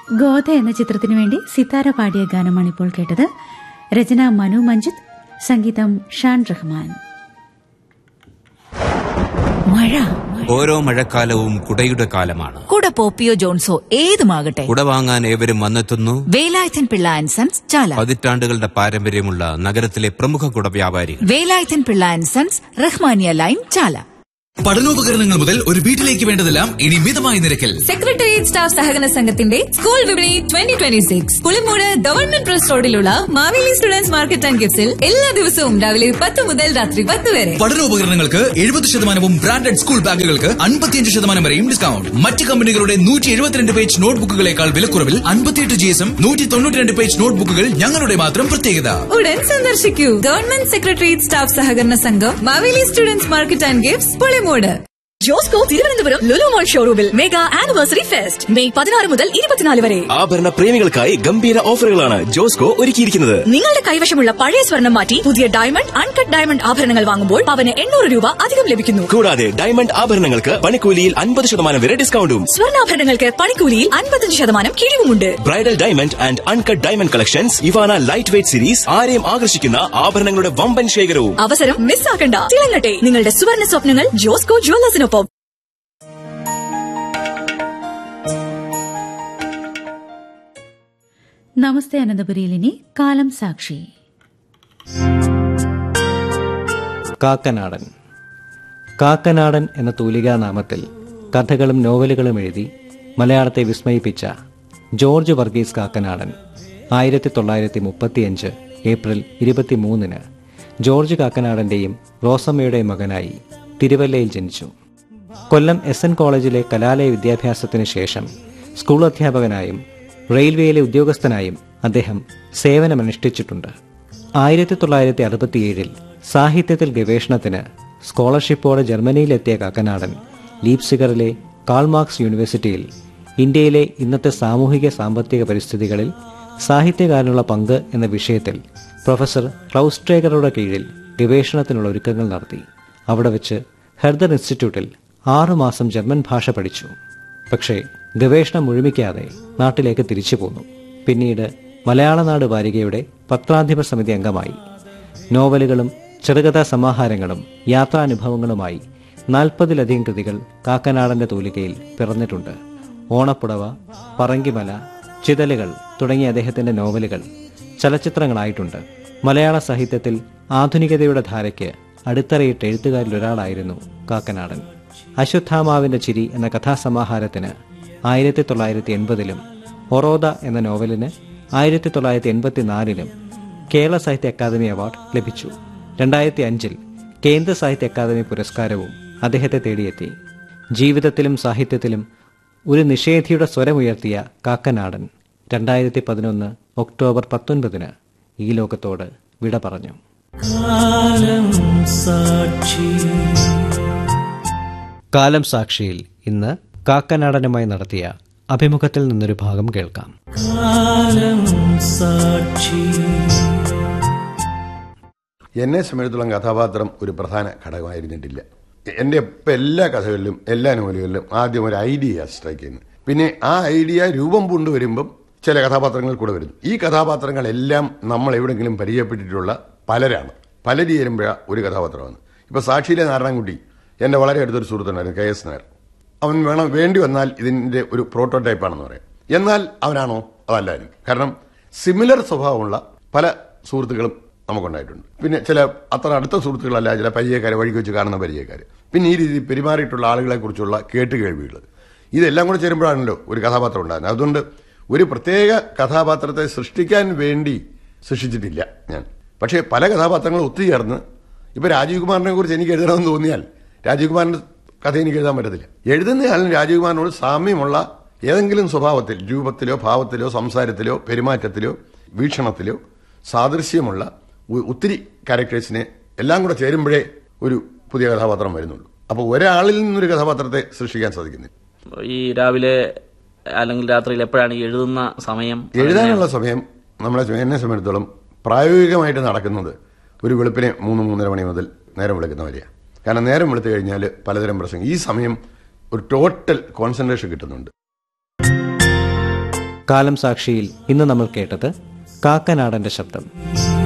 ഗോധ എന്ന ചിത്രത്തിനു വേണ്ടി സിത്താര പാടിയ ഗാനമാണ് ഇപ്പോൾ കേട്ടത് രചന മനു മഞ്ജിത്ത് സംഗീതം ഷാൻ റഹ്മാൻ മഴ ഓരോ മഴക്കാലവും കുടയുടെ കാലമാണ് കുട പോപ്പിയോ ജോൺസോ ഏതുമാകട്ടെ കുട വാങ്ങാൻ ഏവരും വന്നെത്തുന്നു വേലായുധൻ പിള്ള ആൻഡ് സൺസ് ചാല പതിറ്റാണ്ടുകളുടെ പാരമ്പര്യമുള്ള നഗരത്തിലെ പ്രമുഖ കുട വ്യാപാരികൾ Velayudhan Pillai and sons Rahmania lane Chala പഠനോപകരണങ്ങൾ മുതൽ ഒരു വീട്ടിലേക്ക് വേണ്ടതെല്ലാം ഇനി മിതമായ നിരക്കിൽ സെക്രട്ടേറിയറ്റ് സ്റ്റാഫ് സഹകരണ സംഘത്തിന്റെ സ്കൂൾ വിപണി twenty twenty six Pulimoodu government press റോഡിലുള്ള മാവേലി സ്റ്റുഡൻസ് മാർക്കറ്റ് ആൻഡ് ഗിഫ്റ്റ്സിൽ എല്ലാ ദിവസവും രാവിലെ പത്ത് മുതൽ രാത്രി പത്ത് വരെ പഠനോപകരണങ്ങൾക്ക് എഴുപത് ശതമാനവും ബ്രാൻഡഡ് സ്കൂൾ ബാഗുകൾക്ക് അൻപത്തിയഞ്ച് ശതമാനം വരെയും ഡിസ്കൗണ്ട് മറ്റ് കമ്പനികളുടെ നൂറ്റി എഴുപത്തിരണ്ട് പേജ് നോട്ട്ബുക്കുകളേക്കാൾ വിലക്കുറവിൽ അൻപത്തിയെട്ട് ജി എസും നൂറ്റി തൊണ്ണൂറ്റിരണ്ട് പേജ് നോട്ട്ബുക്കുകൾ ഞങ്ങളുടെ മാത്രം പ്രത്യേകത ഉടൻ സന്ദർശിക്കൂ ഗവൺമെന്റ് സെക്രട്ടേറിയറ്റ് സ്റ്റാഫ് സഹകരണ സംഘം Maveli students market and gifts Pulimoodu Josco Thiruvananthapuram Lulu Mall ഷോറൂമിൽ മെഗാ ആനിവേഴ്സറി ഫെസ്റ്റ് മെയ് പതിനാറ് മുതൽ ഇരുപത്തിനാല് വരെ ആഭരണ പ്രേമികൾക്കായി ഗംഭീര ഓഫറുകളാണ് ജോസ്കോ ഒരുക്കിയിരിക്കുന്നത് നിങ്ങളുടെ കൈവശമുള്ള പഴയ സ്വർണം മാറ്റി പുതിയ ഡയമണ്ട് അൺകട്ട് ഡയമണ്ട് ആഭരണങ്ങൾ വാങ്ങുമ്പോൾ പവന് എണ്ണൂറ് രൂപ അധികം ലഭിക്കുന്നു കൂടാതെ ഡയമണ്ട് ആഭരണങ്ങൾക്ക് പണിക്കൂലിയിൽ അൻപത് ശതമാനം വരെ ഡിസ്കൗണ്ടും സ്വർണ്ണാഭരണങ്ങൾക്ക് പണിക്കൂലിയിൽ അൻപത്തഞ്ച് ശതമാനം കിഴിവുമുണ്ട് bridal diamond and uncut diamond collections Ivana light weight series ആരെയും ആകർഷിക്കുന്ന ആഭരണങ്ങളുടെ വമ്പൻ ശേഖരവും അവസരം മിസ്സാക്കണ്ട തിളങ്ങട്ടെ നിങ്ങളുടെ സുവർണ സ്വപ്നങ്ങൾ ജോസ്കോ ജുവല്ലേഴ്സിനൊപ്പം നമസ്തേ അനന്തപുരിയിൽ ഇനി കാലം സാക്ഷി കാക്കനാടൻ കാക്കനാടൻ എന്ന തൂലികാനാമത്തിൽ കഥകളും നോവലുകളും എഴുതി മലയാളത്തെ വിസ്മയിപ്പിച്ച ജോർജ് വർഗീസ് കാക്കനാടൻ ആയിരത്തി തൊള്ളായിരത്തി മുപ്പത്തിയഞ്ച് ഏപ്രിൽ ഇരുപത്തിമൂന്നിന് ജോർജ് കാക്കനാടൻ്റെയും റോസമ്മയുടെയും മകനായി തിരുവല്ലയിൽ ജനിച്ചു കൊല്ലം എസ് എൻ കോളേജിലെ കലാലയ വിദ്യാഭ്യാസത്തിന് ശേഷം സ്കൂൾ അധ്യാപകനായും റെയിൽവേയിലെ ഉദ്യോഗസ്ഥനായും അദ്ദേഹം സേവനമനുഷ്ഠിച്ചിട്ടുണ്ട് ആയിരത്തി തൊള്ളായിരത്തി അറുപത്തിയേഴിൽ സാഹിത്യത്തിൽ ഗവേഷണത്തിന് സ്കോളർഷിപ്പോടെ ജർമ്മനിയിലെത്തിയ കാക്കനാടൻ ലീപ്സിഗറിലെ കാൾമാർക്സ് യൂണിവേഴ്സിറ്റിയിൽ ഇന്ത്യയിലെ ഇന്നത്തെ സാമൂഹിക സാമ്പത്തിക പരിസ്ഥിതികളിൽ സാഹിത്യകാരനുള്ള പങ്ക് എന്ന വിഷയത്തിൽ പ്രൊഫസർ ക്ലൗസ്ട്രേഗറുടെ കീഴിൽ ഗവേഷണത്തിനുള്ള ഒരുക്കങ്ങൾ നടത്തി അവിടെ വെച്ച് ഹെർദർ ഇൻസ്റ്റിറ്റ്യൂട്ടിൽ ആറുമാസം ജർമ്മൻ ഭാഷ പഠിച്ചു പക്ഷേ ഗവേഷണം മുഴുമിക്കാതെ നാട്ടിലേക്ക് തിരിച്ചു പോന്നു പിന്നീട് മലയാളനാട് വാരികയുടെ പത്രാധിപ സമിതി അംഗമായി നോവലുകളും ചെറുകഥാ സമാഹാരങ്ങളും യാത്രാനുഭവങ്ങളുമായി നാൽപ്പതിലധികം കൃതികൾ കാക്കനാടന്റെ തൂലികയിൽ പിറന്നിട്ടുണ്ട് ഓണപ്പുടവ പറങ്കിമല ചിതലുകൾ തുടങ്ങിയ അദ്ദേഹത്തിന്റെ നോവലുകൾ ചലച്ചിത്രങ്ങളായിട്ടുണ്ട് മലയാള സാഹിത്യത്തിൽ ആധുനികതയുടെ ധാരയ്ക്ക് അടിത്തറയിട്ട എഴുത്തുകാരിൽ ഒരാളായിരുന്നു കാക്കനാടൻ അശ്വത്ഥാമാവിന്റെ ചിരി എന്ന കഥാസമാഹാരത്തിന് ആയിരത്തി തൊള്ളായിരത്തി എൺപതിലും ഒറോദ എന്ന നോവലിന് ആയിരത്തി തൊള്ളായിരത്തി എൺപത്തിനാലിലും കേരള സാഹിത്യ അക്കാദമി അവാർഡ് ലഭിച്ചു രണ്ടായിരത്തി അഞ്ചിൽ കേന്ദ്ര സാഹിത്യ അക്കാദമി പുരസ്കാരവും അദ്ദേഹത്തെ തേടിയെത്തി ജീവിതത്തിലും സാഹിത്യത്തിലും ഒരു നിഷേധിയുടെ സ്വരമുയർത്തിയ കാക്കനാടൻ രണ്ടായിരത്തി പതിനൊന്ന് ഒക്ടോബർ പത്തൊൻപതിന് ഈ ലോകത്തോട് വിട പറഞ്ഞു കാലം സാക്ഷിയിൽ ഇന്ന് കാക്കനാടനുമായി നടത്തിയ അഭിമുഖത്തിൽ നിന്നൊരു ഭാഗം കേൾക്കാം എന്നെ സംബന്ധിച്ചിടത്തോളം കഥാപാത്രം ഒരു പ്രധാന ഘടകമായിരുന്നിട്ടില്ല എൻ്റെ ഇപ്പം എല്ലാ കഥകളിലും എല്ലാ നോവലുകളിലും ആദ്യം ഒരു ഐഡിയ സ്ട്രൈക്ക് ചെയ്യുന്നത് പിന്നെ ആ ഐഡിയ രൂപം പൂണ്ട് വരുമ്പം ചില കഥാപാത്രങ്ങൾ കൂടെ വരുന്നു ഈ കഥാപാത്രങ്ങളെല്ലാം നമ്മൾ എവിടെയെങ്കിലും പരിചയപ്പെട്ടിട്ടുള്ള പലരാണ് പലര് ചേരുമ്പോഴ ഒരു കഥാപാത്രമാണ് ഇപ്പൊ സാക്ഷിയിലെ നാരായണൻകുട്ടി എൻ്റെ വളരെ അടുത്തൊരു സുഹൃത്തുണ്ടായിരുന്നു കെ എസ് നായർ അവൻ വേണം വേണ്ടി വന്നാൽ ഇതിന്റെ ഒരു പ്രോട്ടോടൈപ്പാണെന്ന് പറയാം എന്നാൽ അവനാണോ അതല്ലായിരുന്നു കാരണം സിമിലർ സ്വഭാവമുള്ള പല സുഹൃത്തുക്കളും നമുക്കുണ്ടായിട്ടുണ്ട് പിന്നെ ചില അത്ര അടുത്ത സുഹൃത്തുക്കളല്ല ചില പരിചയക്കാരെ വഴിക്ക് വെച്ച് കാണുന്ന പരിചയക്കാർ പിന്നെ ഈ രീതി പെരുമാറിയിട്ടുള്ള ആളുകളെ കുറിച്ചുള്ള കേട്ടുകേൾവികൾ ഇതെല്ലാം കൂടെ ചേരുമ്പോഴാണല്ലോ ഒരു കഥാപാത്രം ഉണ്ടാകുന്നത് അതുകൊണ്ട് ഒരു പ്രത്യേക കഥാപാത്രത്തെ സൃഷ്ടിക്കാൻ വേണ്ടി സൃഷ്ടിച്ചിട്ടില്ല ഞാൻ പക്ഷേ പല കഥാപാത്രങ്ങളും ഒത്തുചേർന്ന് ഇപ്പൊ രാജീവ് കുമാറിനെ കുറിച്ച് എനിക്ക് എഴുതണമെന്ന് തോന്നിയാൽ രാജീവ് കുമാറിന്റെ കഥ എനിക്ക് എഴുതാൻ പറ്റത്തില്ല എഴുതുന്നയാളും രാജീവ് കുമാറിനോട് സാമ്യമുള്ള ഏതെങ്കിലും സ്വഭാവത്തിൽ രൂപത്തിലോ ഭാവത്തിലോ സംസാരത്തിലോ പെരുമാറ്റത്തിലോ വീക്ഷണത്തിലോ സാദൃശ്യമുള്ള ഒ- ഒത്തിരി ക്യാരക്ടേഴ്സിനെ എല്ലാം കൂടെ ചേരുമ്പോഴേ ഒരു പുതിയ കഥാപാത്രം വരുന്നുള്ളൂ അപ്പോൾ ഒരാളിൽ നിന്നൊരു കഥാപാത്രത്തെ സൃഷ്ടിക്കാൻ സാധിക്കുന്നില്ല ഈ രാവിലെ അല്ലെങ്കിൽ രാത്രിയിൽ എപ്പോഴാണ് ഈ എഴുതുന്ന സമയം എഴുതാനുള്ള സമയം നമ്മളെ എന്നെ സംബന്ധിച്ചിടത്തോളം പ്രായോഗികമായിട്ട് നടക്കുന്നത് ഒരു വെളുപ്പിനെ മൂന്ന് മൂന്നര മണി മുതൽ നേരം വിളിക്കുന്ന വരെയാണ് കാരണം നേരം വെളുത്തു കഴിഞ്ഞാൽ പലതരം പ്രശ്നം ഈ സമയം ഒരു ടോട്ടൽ കോൺസെൻട്രേഷൻ കിട്ടുന്നുണ്ട് കാലം സാക്ഷിയിൽ ഇന്ന് നമ്മൾ കേട്ടത് കാക്കനാടന്റെ ശബ്ദം